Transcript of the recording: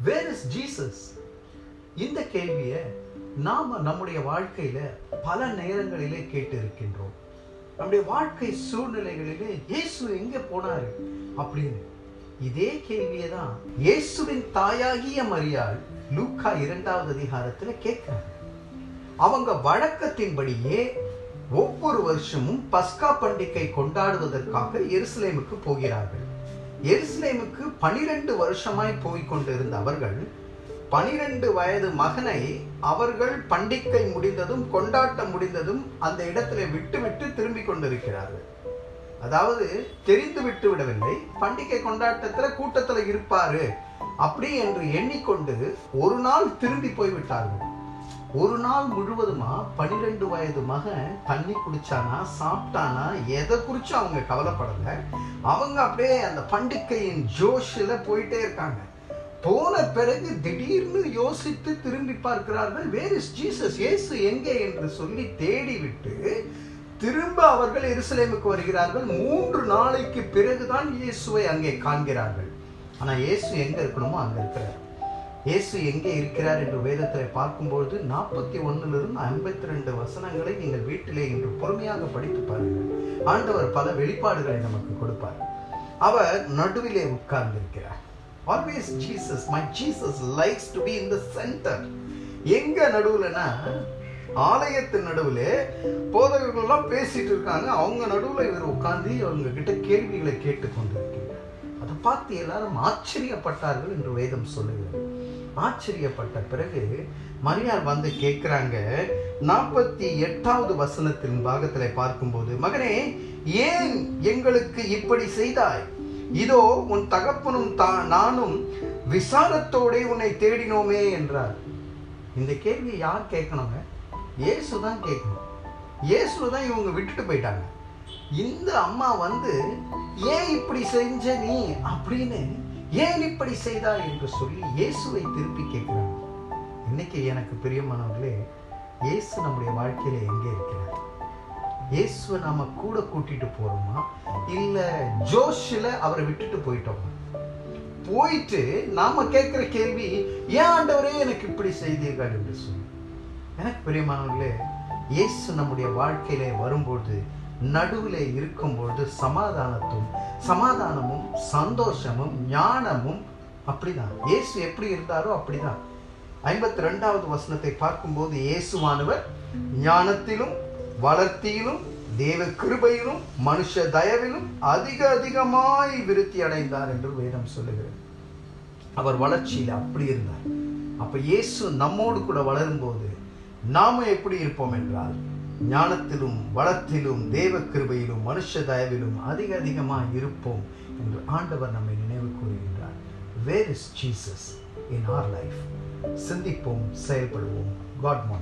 where is Jesus இந்த கேள்வியை நாம நம்முடைய வாழ்க்கையில பல நேரங்களிலே கேட்டு இருக்கின்றோம் நம்முடைய வாழ்க்கை சூழ்நிலைகளிலே இயேசு எங்க போனாரு அப்படின்னு இதே கேள்வியை தான் இயேசுவின் தாயாகிய மரியாள் லூக்கா இரண்டாவது அதிகாரத்துல கேட்கிறாங்க அவங்க வழக்கத்தின்படியே ஒவ்வொரு வருஷமும் பஸ்கா பண்டிகை கொண்டாடுவதற்காக எருசலேமுக்கு போகிறார்கள் எருசலேமுக்கு பனிரெண்டு வருஷமாய் போய் கொண்டிருந்த அவர்கள் பனிரெண்டு வயது மகனை அவர்கள் பண்டிகை முடிந்ததும் கொண்டாட்டம் முடிந்ததும் அந்த இடத்துல விட்டுவிட்டு திரும்பி கொண்டிருக்கிறார்கள் அதாவது தெரிந்து விட்டு விடவில்லை பண்டிகை கொண்டாட்டத்துல கூட்டத்துல இருப்பாரு அப்படி என்று எண்ணிக்கொண்டு ஒரு நாள் திரும்பி போய்விட்டார்கள் ஒரு நாள் முழுவதுமா பனிரெண்டு வயது மகன் தண்ணி குடிச்சானா சாப்பிட்டானா எதை குறிச்சு அவங்க கவலைப்படல அவங்க அப்படியே அந்த பண்டிகையின் ஜோஷில் போயிட்டே இருக்காங்க போன பிறகு திடீர்னு யோசித்து திரும்பி பார்க்கிறார்கள் வேர் இஸ் ஜீசஸ் இயேசு எங்கே என்று சொல்லி தேடி விட்டு திரும்ப அவர்கள் எருசலேமுக்கு வருகிறார்கள் மூன்று நாளைக்கு பிறகுதான் இயேசுவை அங்கே காண்கிறார்கள் ஆனா இயேசு எங்க இருக்கணுமோ அங்க இருக்கிறார் இயேசு எங்கே இருக்கிறார் என்று வேதத்தில் பார்க்கும்பொழுது நாற்பத்தி ஒன்னிலிருந்து ஐம்பத்தி ரெண்டு வசனங்களை நீங்கள் வீட்டிலே இன்று பொறுமையாக படித்து பாருங்கள் ஆண்டவர் பல வெளிப்பாடுகளை நமக்கு கொடுப்பார் அவர் நடுவிலே உட்கார்ந்திருக்கிறார் always Jesus my Jesus likes to be in the centre எங்க நடுவுலனா ஆலயத்தின் நடுவில் போதகர்கள்லாம் பேசிட்டு இருக்காங்க அவங்க நடுவில் இவர் உட்கார்ந்து அவங்க கிட்ட கேள்விகளை கேட்டு கொண்டிருக்கிறார் அதை பார்த்து எல்லாரும் ஆச்சரியப்பட்டார்கள் என்று வேதம் சொல்லுகிறது ஆச்சரியப்பட்ட பிறகு மரியார் வந்து கேட்கிறாங்க நாற்பத்தி எட்டாவது வசனத்தின் பாகத்துல பார்க்கும்போது மகனே ஏன் எங்களுக்கு இப்படி செய்தாய் இதோ உன் தகப்பனும் தா நானும் விசாரத்தோட உன்னை தேடினோமே என்றார் இந்த கேள்வியை யார் கேட்கணுங்க இயேசு தான் கேட்கணும் இயேசு தான் இவங்க விட்டுட்டு போயிட்டாங்க இந்த அம்மா வந்து ஏன் இப்படி செஞ்ச நீ அப்படின்னு ஏன் இப்படி செய்தா என்று சொல்லி இயேசுவை திருப்பி கேட்கிறாங்க இன்னைக்கு எனக்கு பிரியமானவர்களே இயேசு நம்முடைய வாழ்க்கையில எங்கே இருக்கிறார் இயேசுவை நாம கூட கூட்டிட்டு போறோமா இல்ல ஜோஷில் அவரை விட்டுட்டு போயிட்டோமா போயிட்டு நாம கேட்கிற கேள்வி ஏன் ஆண்டவரே எனக்கு இப்படி செய்தீர்கள் என்று சொல்லி எனக்கு பிரியமானவர்களே இயேசு நம்முடைய வாழ்க்கையில வரும்பொழுது நடுவில் இருக்கும்பொழுது சமாதானத்தும் சமாதானமும் சந்தோஷமும் ஞானமும் அப்படிதான் இயேசு எப்படி இருந்தாரோ அப்படிதான் ஐம்பத்தி ரெண்டாவது வசனத்தை பார்க்கும்போது இயேசுவானவர் ஞானத்திலும் வளர்த்தியிலும் தேவ கிருபையிலும் மனுஷ தயவிலும் அதிக அதிகமாய் விருத்தி அடைந்தார் என்று வேதம் சொல்லுகிறது அவர் வளர்ச்சியில் அப்படி இருந்தார் அப்ப இயேசு நம்மோடு கூட வளரும்போது நாம எப்படி இருப்போம் என்றால் ஞானத்திலும் வளத்திலும் தேவ கிருபையிலும் மனுஷ தயவிலும் அதிக அதிகமாக இருப்போம் என்று ஆண்டவர் நம்மை நினைவு கூறுகின்றார் where is Jesus in our life சிந்திப்போம் செயல்படுவோம் காட்